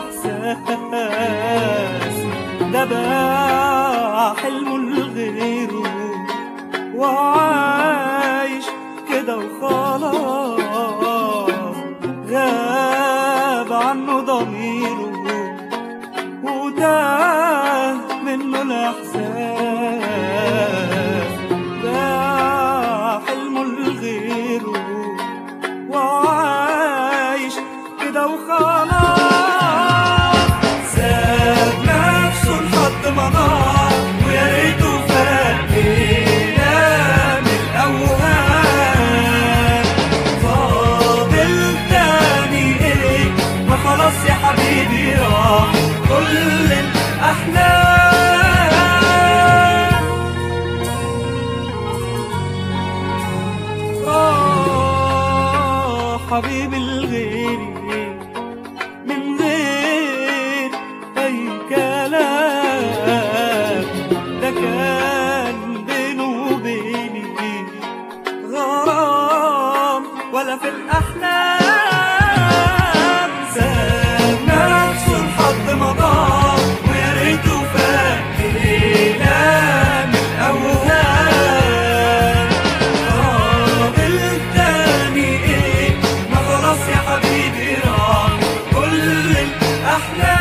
الإحساس ده باع حلمه لغيره وعايش كده وخلاص غاب عنه ضميره وتاه منه الإحساس باع حلمه لغيره وعايش كده وخلاص ساب نفسه لحد ما ضاع ويا ريته فاكرنا من الأوهام فاضل تاني ايه ما خلاص يا حبيبي راح كل الأحلام آه حبيبي الغيري من غير أي كلام ده كان بينه وبيني غرام ولا في الأحلام ساب نفسه لحد ما ضاع ويا ريته فاكرنا من الأوهام فاضل تاني ايه ما خلاص يا حبيبي راح كل الأحلام